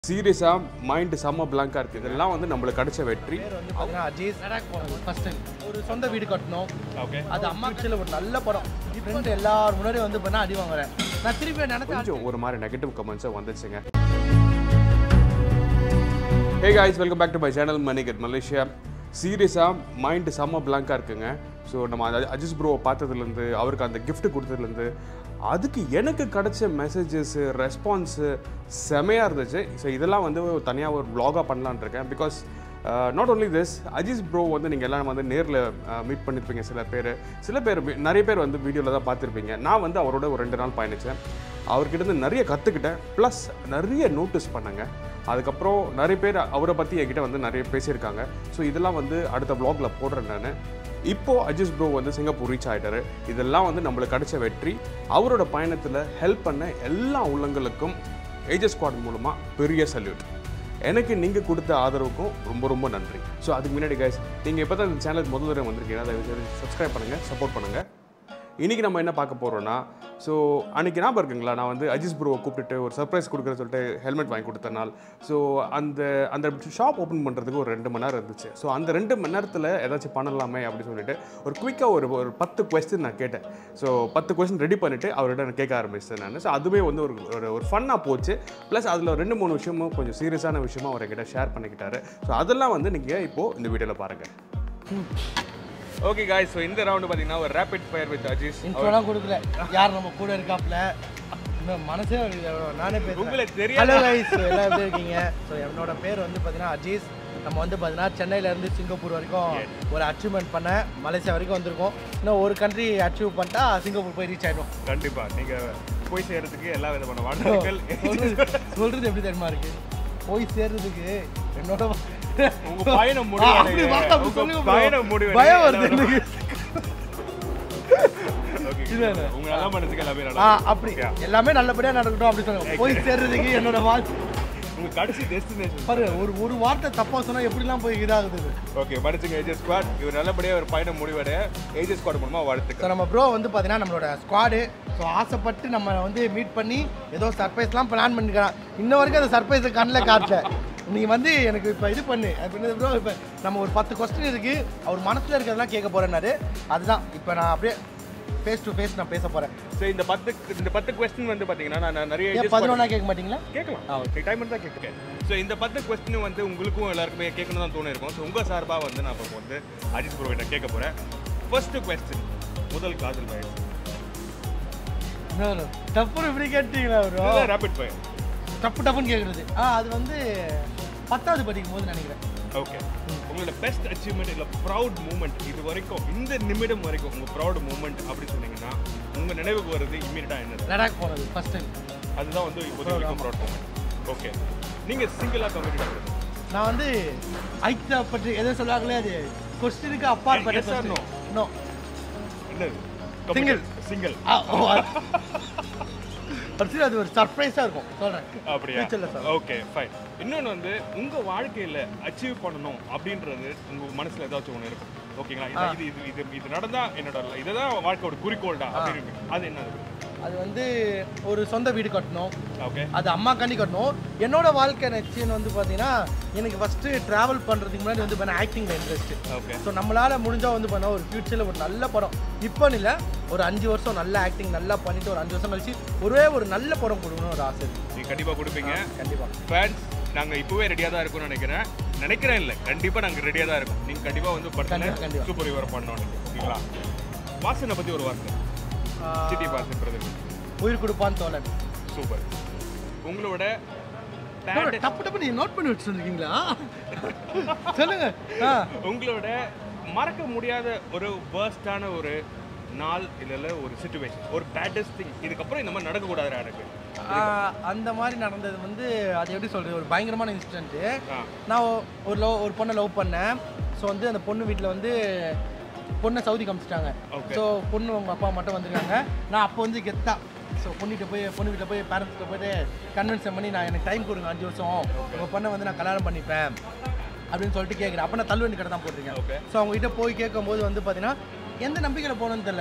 சீரியஸாக மைண்டு செம்ம பிளாங்காக இருக்குது இதெல்லாம் வந்து நம்மளுக்கு கிடைச்ச வெற்றி பேர் வந்து பார்த்தீங்கன்னா அஜீஸ் லடாக் போனது ஃபர்ஸ்ட் டைம் ஒரு சொந்த வீடு கட்டணும் ஓகே அது அம்மா கிட்ட ஒரு நல்ல படம் ஃப்ரெண்ட் எல்லாரும் முன்னாடி வந்து பண்ணா அடி வாங்குறேன் நான் திருப்பி நினைச்சேன் கொஞ்சம் ஒரு மாதிரி நெகட்டிவ் கமெண்ட்ஸும் வந்துச்சுங்க hey guys welcome back to my channel மணிகட் மலேசியா சீரியஸாக மைண்டு செம்ம பிளாங்காக இருக்குங்க ஸோ நம்ம அஜ- அஜிஸ் ப்ரோவை பார்த்ததுலேருந்து அவருக்கு அந்த gift கொடுத்ததுலேருந்து அதுக்கு எனக்கு கிடைச்ச மெசேஜஸ்ஸு ரெஸ்பான்ஸு செமையாக இருந்துச்சு ஸோ இதெல்லாம் வந்து தனியாக ஒரு vlog-ஆ பண்ணலான்னு இருக்கேன் because not only this Aziz bro வந்து நீங்கள் எல்லாம் வந்து நேரில் மீட் பண்ணியிருப்பீங்க சில பேர் சில பேர் வி- நிறைய பேர் வந்து வீடியோவில் தான் பார்த்துருப்பீங்க நான் வந்து அவரோட ஒரு ரெண்டு நாள் பயணித்தேன் அவர்கிட்ட இருந்து நிறைய கற்றுக்கிட்டேன் ப்ளஸ் நிறைய நோட்டீஸ் பண்ணேங்க அதுக்கப்புறம் நிறைய பேர் அவரை பற்றி என்கிட்ட வந்து நிறைய பேசியிருக்காங்க ஸோ இதெல்லாம் வந்து அடுத்த vlogல போடுறேன் நான் இப்போ அஜிஸ் ப்ரோ வந்து சிங்கப்பூர் ரீச் ஆகிட்டாரு இதெல்லாம் வந்து நம்மளுக்கு கிடைச்ச வெற்றி அவரோட பயணத்தில் ஹெல்ப் பண்ண எல்லா உள்ளங்களுக்கும் ஏஜஸ் ஸ்குவாட் மூலமாக பெரிய சல்யூட் எனக்கு நீங்கள் கொடுத்த ஆதரவுக்கும் ரொம்ப ரொம்ப நன்றி ஸோ அதுக்கு முன்னாடி கைஸ் நீங்கள் இப்போ தான் இந்த சேனலுக்கு முதல் தடவை வந்திருக்கீங்கன்னா தயவு சப்ஸ்கிரைப் பண்ணுங்கள் சப்போர்ட் பண்ணுங்கள் இன்றைக்கி நம்ம என்ன பார்க்க போகிறோம்னா ஸோ அன்றைக்கி ஞாபகம் இருக்குங்களா நான் வந்து அஜிஸ் ப்ரோவை கூப்பிட்டுட்டு ஒரு சர்ப்ரைஸ் கொடுக்குறேன்னு சொல்லிட்டு ஹெல்மெட் வாங்கி கொடுத்த நாள் ஸோ அந்த அந்த ஷாப் ஓப்பன் பண்ணுறதுக்கு ஒரு ரெண்டு மணி நேரம் இருந்துச்சு ஸோ அந்த ரெண்டு மணி நேரத்தில் ஏதாச்சும் பண்ணலாமே அப்படின்னு சொல்லிட்டு ஒரு குயிக்காக ஒரு ஒரு பத்து கொஸ்டின் நான் கேட்டேன் ஸோ பத்து கொஸ்டின் ரெடி பண்ணிவிட்டு அவர்கிட்ட நான் கேட்க ஆரம்பிச்சேன் நான் ஸோ அதுவே வந்து ஒரு ஒரு ஒரு ஃபன்னாக போச்சு ப்ளஸ் அதில் ரெண்டு மூணு விஷயமும் கொஞ்சம் சீரியஸான விஷயமும் அவர் என்கிட்ட ஷேர் பண்ணிக்கிட்டாரு ஸோ அதெல்லாம் வந்து நீங்கள் இப்போது இந்த வீடியோவில் பாருங்கள் ஓகே காய்ஸ் ஸோ இந்த ரவுண்டு பார்த்தீங்கன்னா ஒரு ரேபிட் ஃபயர் வித் அஜிஸ் இன்ட்ரோலாம் கொடுக்கல யார் நம்ம கூட இருக்காப்ல இன்னும் மனசே வலிக்குது. நானே பேசுறேன் உங்களுக்கு ஹலோ தெரியாது கைஸ் எல்லாம் எப்படி இருக்கீங்க ஸோ என்னோட பேர் வந்து பார்த்தீங்கன்னா அஜீஸ் நம்ம வந்து பார்த்தீங்கன்னா சென்னையில இருந்து சிங்கப்பூர் வரைக்கும் ஒரு அச்சீவ்மெண்ட் பண்ண மலேசியா வரைக்கும் வந்திருக்கோம் இன்னும் ஒரு கண்ட்ரி அச்சீவ் பண்ணிட்டா சிங்கப்பூர் போய் ரீச் ஆயிடும் கண்டிப்பா நீங்க போய் சேர்றதுக்கு எல்லா விதமான வாழ்த்துக்கள் சொல்றது சொல்றது எப்படி தெரியுமா இருக்கு போய் சேர்றதுக்கு என்னோட உங்க பயணம் ஆ, அப்படி வா, அப்படி உங்க சொல்லுங்க bro. பயணம் முடிவு பயம் வருது எனக்கு ஓகே இல்ல, இல்ல. உங்க நல்லா பண்ணதுக்கு எல்லாமே ஆ நல்லா அப்படி எல்லாமே நல்லபடியா நடக்கட்டும் அப்படி சொல்லுங்க போய் சேர்றதுக்கு என்னோட வாழ் உங்க கடைசி டெஸ்டினேஷன் பாரு ஒரு ஒரு வார்த்தை தப்பா சொன்னா எப்படிலாம் போய் இதாகுது இது. ஓகே மனுச்சுங்க ஏஜஸ் ஸ்குவாட் இவர் நல்லபடியா ஒரு பயணம் முடிவடைய ஏஜஸ் ஸ்குவாட் மூலமா ஸோ வாழ்த்துக்கள் நம்ம ப்ரோ வந்து பார்த்தீங்கன்னா நம்மளோட ஸ்குவாடு ஸோ ஆசைப்பட்டு நம்ம வந்து மீட் பண்ணி ஏதோ சர்ப்ரைஸ்லாம் பிளான் பண்ணிக்கிறான் இன்ன வரைக்கும் அந்த சர்ப்ரைஸை கண்ணில் காட்டல நீ வந்து எனக்கு இப்போ இது பண்ணு அப்படின்னு ப்ரோ இப்போ நம்ம ஒரு பத்து கொஸ்டின் இருக்கு அவர் மனசில் இருக்கிறதெல்லாம் கேட்க போறேன்னாரு அதுதான் இப்போ நான் அப்படியே ஃபேஸ் டு ஃபேஸ் நான் பேச போகிறேன் ஸோ இந்த பத்து இந்த பத்து கொஸ்டின் வந்து பாத்தீங்கன்னா நான் நிறைய ஏன் ages பதினொன்னா கேட்க மாட்டீங்களா கேட்கலாம் ஓகே டைம் தான் கேட்க ஸோ இந்த பத்து கொஸ்டின் வந்து உங்களுக்கும் எல்லாருக்குமே கேட்கணும் தான் தோணும் இருக்கும் ஸோ உங்கள் சார்பாக வந்து நான் இப்போ வந்து அஜித் ப்ரோ கிட்ட கேட்க போகிறேன் ஃபர்ஸ்ட் கொஸ்டின் முதல் காதல் வயசு டப்புன்னு இப்படி கேட்டீங்களா ப்ரோ ரேபிட் ஃபயர் டப்பு டப்புன்னு கேட்குறது ஆ அது வந்து பத்தாவது படிக்கும் போது நினைக்கிறேன் ஓகே உங்களோட பெஸ்ட் அச்சீவ்மெண்ட் இல்லை ப்ரௌட் மூமெண்ட் இது வரைக்கும் இந்த நிமிடம் வரைக்கும் உங்கள் ப்ரௌட் மூமெண்ட் அப்படி சொன்னீங்கன்னா உங்கள் நினைவுக்கு வருது இம்மீடியட்டாக என்னது லடாக் போனது ஃபர்ஸ்ட் டைம் அதுதான் வந்து இப்போதைக்கு வரைக்கும் ப்ரௌட் மூமெண்ட் ஓகே நீங்கள் சிங்கிளாக கம்மிட்டாக நான் வந்து ஐக்கிய பற்றி எதை சொல்லுவாங்களே அது கொஸ்டினுக்கு அப்பாற்பட்ட Yes or no? நோ என்னது Single. சிங்கிள் ஆக்சுவலி அது ஒரு சர்ப்ரைஸாக இருக்கும் சொல்கிறேன் அப்படியா Future ல sir. ஓகே ஃபைன் இன்னொன்று வந்து உங்கள் வாழ்க்கையில் அச்சீவ் பண்ணணும் அப்படின்றது உங்கள் மனசில் ஏதாச்சும் ஒன்று இருக்கும் ஓகேங்களா இது- இது இது இது இது நடந்தால் என்னோட இதுதான் வாழ்க்கையோட குறிக்கோள்டா அப்படின்னு இருக்கு. அது என்னது அது வந்து ஒரு சொந்த வீடு கட்டணும் ஓகே அது அம்மா கண்டி கட்டணும் என்னோட வாழ்க்கை நிச்சயம் வந்து பார்த்தீங்கன்னா எனக்கு ஃபஸ்ட்டு ட்ராவல் பண்ணுறதுக்கு முன்னாடி வந்து பண்ண ஆக்டிங்கில் இன்ட்ரெஸ்ட் ஓகே ஸோ நம்மளால் முடிஞ்சால் வந்து பண்ண ஒரு ஃப்யூச்சரில் ஒரு நல்ல படம் இப்போ இல்லை ஒரு அஞ்சு வருஷம் நல்ல ஆக்டிங் நல்லா பண்ணிட்டு ஒரு அஞ்சு வருஷம் கழிச்சு ஒரே ஒரு நல்ல படம் கொடுக்கணும்னு ஒரு ஆசை இருக்கு நீங்கள் கண்டிப்பாக கொடுப்பீங்க கண்டிப்பாக ஃபேன்ஸ் நாங்கள் இப்போவே ரெடியாக தான் இருக்கோம்னு நினைக்கிறேன் நினைக்கிறேன் இல்லை கண்டிப்பாக நாங்கள் ரெடியாக தான் இருக்கோம் நீங்கள் கண்டிப்பாக வந்து கண்டிப்பா, படத்தில் கண்டிப்பா. சூப்பர் விவரம் பண்ணணும் ஓகேங்களா வாசனை பற்றி ஒரு வார்த்தை சிட்டி வாசன் பிரதர் உயிர் கொடுப்பான்னு தோழன் சூப்பர் உங்களோட bro, bad- டப்பு டப்பு நீங்க நோட் பண்ணி வச்சு சொல்லிருக்கீங்களா சொல்லுங்க ஆ உங்களோட மறக்க முடியாத ஒரு வேர்ஸ்டான ஒரு நாள் இல்ல ஒரு சுச்சுவேஷன் ஒரு பேட்டஸ்ட் திங் இதுக்கப்புறம் இந்த மாதிரி நடக்கக்கூடாது எனக்கு ஆ, அந்த மாதிரி நடந்தது வந்து அது எப்படி சொல்றது ஒரு பயங்கரமான இன்சிடென்ட்டு ஆ நான் ஒ- ஒரு லவ் ஒரு பொண்ணை லவ் பண்ணேன் ஸோ வந்து அந்த பொண்ணு வீட்டில் வந்து பொண்ணை சவுதி காமிச்சிட்டாங்க Okay. ஸோ பொண்ணு உங்கள் அப்பா மட்டும் வந்திருக்காங்க நான் அப்போ வந்து கெத்தா ஸோ பொண்ணுகிட்ட போய் பொண்ணு வீட்டில் போய் பேரண்ட்ஸ்கிட்ட போயிட்டு கன்வின்ஸ் பண்ணி நான் எனக்கு டைம் கொடுங்க அஞ்சு வருஷம் உங்கள் பொண்ணை வந்து நான் கல்யாணம் பண்ணிப்பேன் அப்படின்னு சொல்லிட்டு கேட்குறேன் அப்போ நான் தள்ளுவண்டி கடை தான் போட்டிருக்கேன் ஓகே ஸோ அவங்க கிட்ட போய் கேட்கும்போது வந்து பார்த்தீங்கன்னா எந்த நம்பிக்கையில் போகணும்னு தெரில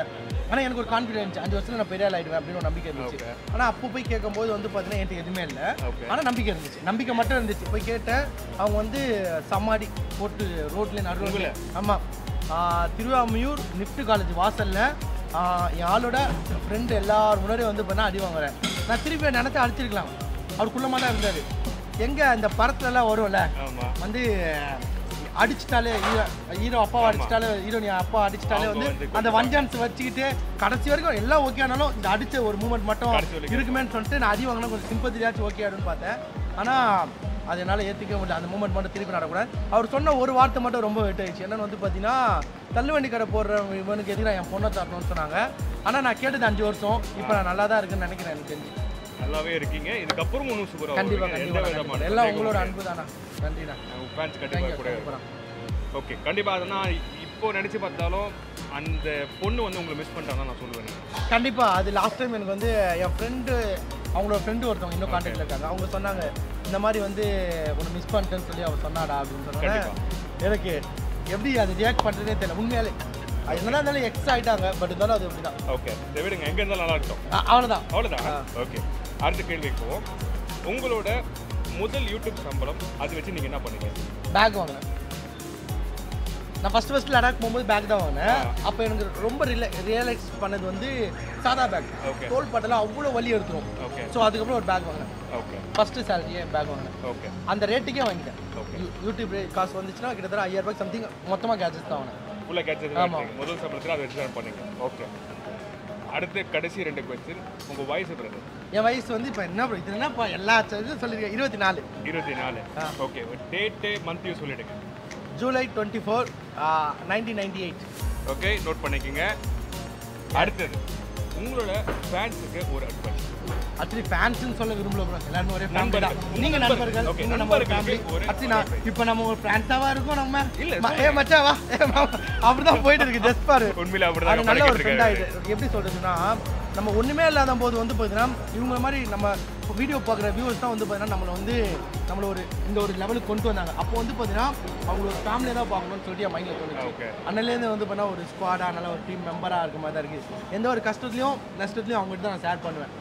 ஆனால் எனக்கு ஒரு கான்ஃபிடன்ஸ் அஞ்சு வருஷத்துல நான் பெரிய ஆள் ஆயிடுவேன் அப்படின்னு ஒரு நம்பிக்கை இருந்துச்சு Okay. ஆனால் அப்போ போய் கேட்கும்போது வந்து பார்த்தீங்கன்னா என்கிட்ட எதுவுமே இல்லை Okay. ஆனால் நம்பிக்கை இருந்துச்சு நம்பிக்கை மட்டும் இருந்துச்சு போய் கேட்டேன் அவங்க வந்து சமாடி போட்டு ரோட்ல நடுவில் ஆமாம் திருவாமையூர் நிஃப்ட் காலேஜ் வாசலில் என் ஆளோட ஃப்ரெண்டு எல்லாரும் முன்னாடி வந்து பண்ணால் அடி வாங்குறேன் நான் திருப்பி நினச்சி அடிச்சிருக்கலாம் அவர் குள்ளமாக தான் இருந்தார் எங்கே அந்த படத்துலலாம் வரும்ல ஆமா வந்து அடிச்சிட்டாலே ஹீரோ ஹீரோ அப்பாவை அடிச்சிட்டாலே ஹீரோ நீ அப்பா அடிச்சிட்டாலே அவங்க வந்து வந்து அந்த வஞ்சன்ஸ் வச்சுக்கிட்டு கடைசி வரைக்கும் எல்லாம் ஓகே ஆனாலும் இந்த அடிச்ச ஒரு மூமெண்ட் மட்டும் கடைசி வரைக்கும் இருக்குமேன்னு சொல்லிட்டு நான் அடி வாங்கினா கொஞ்சம் சிம்பத்தியாச்சும் ஓகே ஆடுன்னு பார்த்தேன் ஆனால் அது என்னால் ஏற்றிக்க முடியல அந்த மூமெண்ட் மட்டும் திருப்பி நடக்கூடாது அவர் சொன்ன ஒரு வார்த்தை மட்டும் ரொம்ப வெயிட் ஆயிடுச்சு என்னன்னு வந்து பார்த்தீங்கன்னா தள்ளுவண்டி கடை போடுற இவனுக்கு எதிராக என் பொண்ணை தரணும்னு சொன்னாங்க ஆனால் நான் கேட்டது அஞ்சு வருஷம் இப்போ நான் நல்லா தான் இருக்குன்னு நினைக்கிறேன் எனக்கு தெரிஞ்சு நல்லாவே இருக்கீங்க இதுக்கப்புறம் ஒன்றும் சூப்பராக கண்டிப்பாக எந்த கண்டிப்பாக விதமான எல்லாம் உங்களோட அன்பு தானா நன்றிண்ணா ஃபேன்ஸ் கண்டிப்பாக தேங்க்யூ கூட ஓகே கண்டிப்பாக அதனால் இப்போ நினச்சி பார்த்தாலும் அந்த பொண்ணு வந்து உங்களை மிஸ் பண்ணிட்டாங்க நான் சொல்லுவேன் கண்டிப்பா அது லாஸ்ட் டைம் எனக்கு வந்து என் ஃப்ரெண்டு அவங்களோட ஃப்ரெண்டு ஒருத்தவங்க இன்னும் கான்டாக்ட்ல இருக்காங்க அவங்க சொன்னாங்க இந்த மாதிரி வந்து உன்னை மிஸ் பண்ணிட்டேன்னு சொல்லி அவ சொன்னாடா அப்படின்னு சொன்னாங்க எனக்கு எப்படி அது ரியாக்ட் பண்ணுறதே தெரியல உண்மையாலே அது என்னதான் இருந்தாலும் எக்ஸ் ஆயிட்டாங்க பட் இருந்தாலும் அது அப்படிதான் ஓகே இந்த விடுங்க எங்கே இருந்தாலும் நல்லா இருக்கும் அ- அவ்வளவுதான் அவ்வளோதான் ஓகே அடுத்த கேள்விக்கு போவோம் உங்களோட முதல் யூடியூப் சம்பளம் அது வச்சு நீங்கள் என்ன பண்ணீங்க பேக் வாங்கினேன் நான் ஃபர்ஸ்ட் ஃபர்ஸ்ட் லடாக் போகும்போது பேக் தான் வாங்கினேன் அப்போ எனக்கு ரொம்ப ரிலே ரியலைஸ் பண்ணது வந்து சாதா பேக் Okay. தோல் பட்டெல்லாம் அவ்வளோ வலி எடுத்துரும் ஓகே ஸோ அதுக்கப்புறம் ஒரு பேக் வாங்கினேன் ஓகே ஃபர்ஸ்ட் சேலரியே பேக் வாங்கினேன் ஓகே அந்த ரேட்டுக்கே வாங்கிட்டேன் ஓகே யூ- யூடியூப் ரே- காசு வந்துச்சுன்னா கிட்டத்தட்ட ஐயாயிரம் ரூபாய் சம்திங் மொத்தமாக கேஜெட்ஸ் தான் வாங்கினேன் ஃபுல்லாக கேட்சது ஆமா. முதல் சம்பளத்தில் அதை வச்சு தான் பண்ணீங்க ஓகே அடுத்து கடைசி ரெண்டு கொஸ்டின் உங்கள் வயசு பிறகு என் வயசு வந்து இப்போ என்ன bro, இது என்னப்பா எல்லா இதுவும் சொல்லியிருக்கேன் இருபத்தி நாலு இருபத்தி நாலு ஆ. ஓகே டேட்டு மந்த்தையும் சொல்லிடுங்க July twenty four nineteen ninety eight okay note பண்ணிக்கோங்க அடுத்தது உங்களோட ஃபேன்ஸுக்கு ஒரு அட்வைஸ் ஆக்சுவலி ஃபேன்ஸ்னு சொல்ல விரும்பல ப்ரோ எல்லாருமே ஒரே ஃபேமிலி தான் நண்பர்கள். நீங்க நண்பர்கள். நண்பர்கள் Okay, நீங்க நம்ம ஒரு ஃபேமிலி நண்பர்களுக்கு ஒரு ஆக்சுவலி நான் இப்போ நம்ம ஒரு ஃப்ரெண்ட்ஸாவா இருக்கோம் நம்ம இல்ல, ம- ஏ மச்சான் வா ஏ மாமா. அப்படிதான் போயிட்டு இருக்கு ஜஸ்ட் பாரு உண்மையில அப்படிதான் அது நல்ல ஒரு பழகிட்டு ஃப்ரெண்ட் இருக்காரு. ஆயிடுது எப்படி சொல்றதுன்னா நம்ம ஒண்ணுமே இல்லாத போது வந்து பார்த்தீங்கன்னா இவங்க மாதிரி நம்ம வீடியோ பார்க்குற வியூவர்ஸ் தான் வந்து பார்த்தீங்கன்னா நம்மளை வந்து நம்மள ஒரு இந்த ஒரு லெவலுக்கு கொண்டு வந்தாங்க அப்போ வந்து பார்த்தீங்கன்னா அவங்களோட ஃபேமிலியை தான் பார்க்கணும்னு சொல்லிட்டு என் மைண்டில் தோணுச்சு ஓகே அண்ணலேருந்து வந்து பண்ணால் ஒரு ஸ்குவாடாக நல்ல ஒரு டீம் மெம்பராக இருக்க மாதிரி தான் இருக்குது எந்த ஒரு கஷ்டத்துலையும் நஷ்டத்துலையும் அவங்ககிட்ட தான் நான் ஷேர் பண்ணுவேன்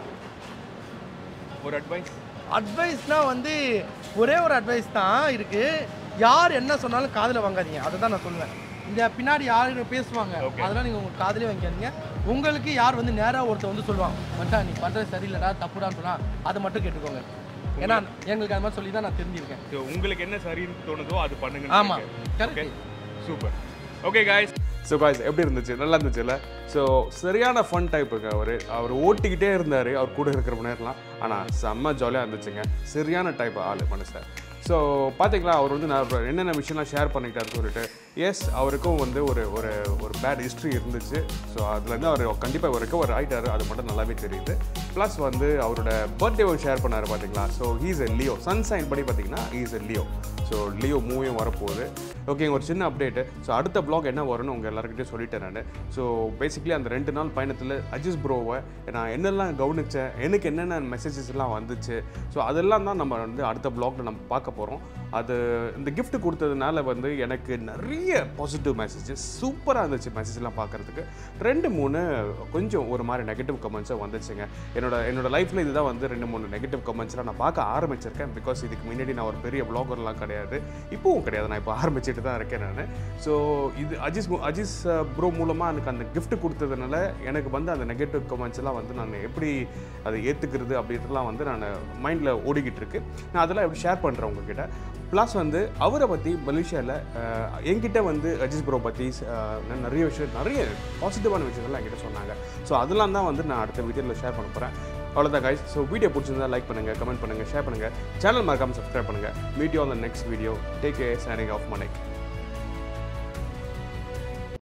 ஒரு அட்வைஸ் அட்வைஸ்னால் வந்து ஒரே ஒரு அட்வைஸ் தான் இருக்குது யார் என்ன சொன்னாலும் காதில் வாங்காதீங்க அதை தான் நான் சொல்லுவேன் இந்த பின்னாடி யார் பேசுவாங்க Okay. அதெல்லாம் நீங்கள் உங்கள் காதிலே வாங்காதீங்க உங்களுக்கு யார் வந்து நேராக ஒருத்தர் வந்து சொல்லுவாங்க மச்சான் நீ பண்ணுறது சரியில்லைடா தப்புடான்னு சொன்னால் அதை மட்டும் கேட்டுக்கோங்க ஏன்னா எங்களுக்கு அது மாதிரி சொல்லி தான் நான் தெரிஞ்சிருக்கேன் ஸோ உங்களுக்கு என்ன சரின்னு தோணுதோ அது பண்ணுங்க ஆமா. Okay correct super okay guys so guys எப்படி இருந்துச்சு நல்லா இருந்துச்சுல்ல ஸோ சரியான ஃபன் டைப்புங்க அவர் அவர் ஓட்டிக்கிட்டே இருந்தார் அவர் கூட இருக்கிற நேரம்லாம் ஆனால் செம்ம ஜாலியாக இருந்துச்சுங்க சரியான டைப் ஆள் மனுஷன் ஸோ பார்த்தீங்களா அவர் வந்து நான் என்னென்ன விஷயம்லாம் ஷேர் பண்ணிக்கிட்டாரு சொல்லிட்டு எஸ் அவருக்கும் வந்து ஒரு ஒரு ஒரு பேட் ஹிஸ்ட்ரி இருந்துச்சு ஸோ அதுலேருந்து அவர் கண்டிப்பாக வரைக்கும் ஒரு ஆயிட்டார் அது மட்டும் நல்லாவே தெரியுது ப்ளஸ் வந்து அவரோட பர்த்டேவை ஷேர் பண்ணார் பார்த்தீங்களா so he's a Leo sunshine படி பார்த்தீங்கன்னா he's a Leo so Leo மூவியும் வரப்போகுது ஓகே ஒரு சின்ன அப்டேட்டு ஸோ அடுத்த ப்ளாக் என்ன வரும்னு உங்கள் எல்லாருக்கிட்டையும் சொல்லிட்டேன் நான் ஸோ பேசிக்கலி அந்த ரெண்டு நாள் பயணத்தில் அஜிஸ் ப்ரோவை நான் என்னெல்லாம் கவனித்தேன் எனக்கு என்னென்ன மெசேஜஸ் எல்லாம் வந்துச்சு ஸோ அதெல்லாம் தான் நம்ம வந்து அடுத்த ப்ளாக்ல நம்ம பார்க்க போகிறோம் அது இந்த gift கொடுத்ததுனால வந்து எனக்கு நிறைய பாசிட்டிவ் மெசேஜஸ் சூப்பராக இருந்துச்சு மெசேஜ்லாம் பார்க்குறதுக்கு ரெண்டு மூணு கொஞ்சம் ஒரு மாதிரி நெகட்டிவ் கமெண்ட்ஸும் வந்துச்சுங்க என்னோட என்னோட லைஃப்பில் இதுதான் வந்து ரெண்டு மூணு நெகட்டிவ் கமெண்ட்ஸ்லாம் நான் பார்க்க ஆரம்பிச்சிருக்கேன் பிகாஸ் இதுக்கு முன்னாடி நான் ஒரு பெரிய ப்ளாகர்லாம் கிடையாது இப்போவும் கிடையாது நான் இப்போ ஆரம்பிச்சிட்டு தான் இருக்கேன் நான் ஸோ இது அஜிஸ் மு- அஜிஸ் ப்ரோ மூலமாக எனக்கு அந்த gift கொடுத்ததுனால எனக்கு வந்து அந்த நெகட்டிவ் கமெண்ட்ஸ் எல்லாம் வந்து நான் எப்படி அதை ஏற்றுக்கிறது அப்படின்றலாம் வந்து நான் மைண்டில் ஓடிக்கிட்டு இருக்கு நான் அதெல்லாம் எப்படி ஷேர் பண்ணுறேன் உங்ககிட்ட ப்ளஸ் வந்து அவரை பற்றி மலேசியாவில் என்கிட்ட வந்து அஜிஸ் ப்ரோ பற்றி நிறைய விஷயம் நிறைய பாசிட்டிவான விஷயங்கள்லாம் என்கிட்ட சொன்னாங்க ஸோ அதெல்லாம் தான் வந்து நான் அடுத்த வீடியோவில் ஷேர் பண்ண போகிறேன் அவ்வளோதான் guys ஸோ வீடியோ பிடிச்சிருந்தா லைக் பண்ணுங்கள் கமெண்ட் பண்ணுங்கள் ஷேர் பண்ணுங்கள் சேனல் மறக்காமல் சப்ஸ்கிரைப் பண்ணுங்கள் மீடியோ on the next video take a signing off மனைக்